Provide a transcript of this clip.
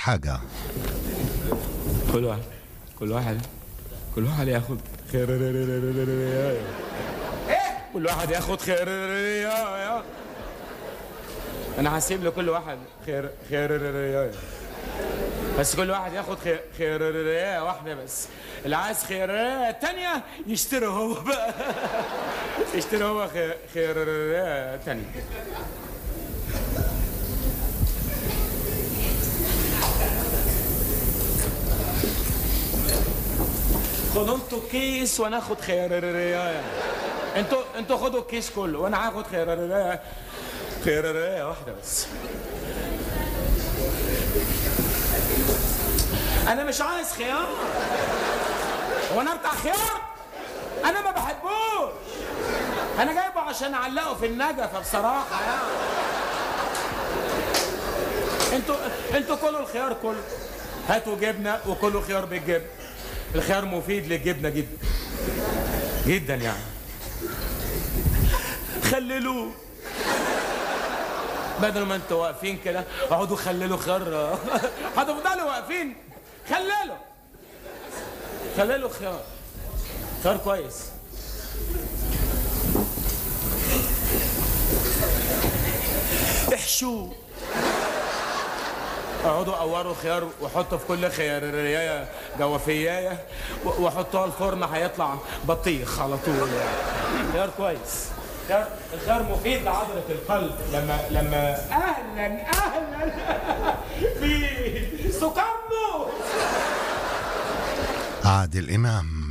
حاجة كل واحد كل واحد كل واحد ياخد خير كل واحد ياخد خير انا هسيب لكل واحد خير خير بس كل واحد ياخد خير خير واحده بس اللي عايز خير تانية يشتري هو بقى يشتري هو خير خير تانية خدوا انتوا الكيس وانا اخد خير انتوا انتوا خدوا الكيس كله وانا هاخد خير خير واحده بس انا مش عايز خيار وانا بتاع خيار انا ما بحبوش انا جايبه عشان اعلقه في النجفه بصراحه يعني انتوا انتوا كلوا الخيار كله هاتوا جبنه وكلوا خيار بالجبنه الخيار مفيد للجبنه جدا جدا يعني خللوه بدل ما انتوا واقفين كده اقعدوا خللوا خيار هتفضلوا واقفين خللوا خللوا خيار خيار كويس احشوه اقعدوا قوروا خيار وحطوا في كل خيارية جوافية وحطوها الفرن هيطلع بطيخ على طول يعني خيار كويس خيار الخيار مفيد لعضلة القلب لما لما اهلا اهلا في سكامو عادل إمام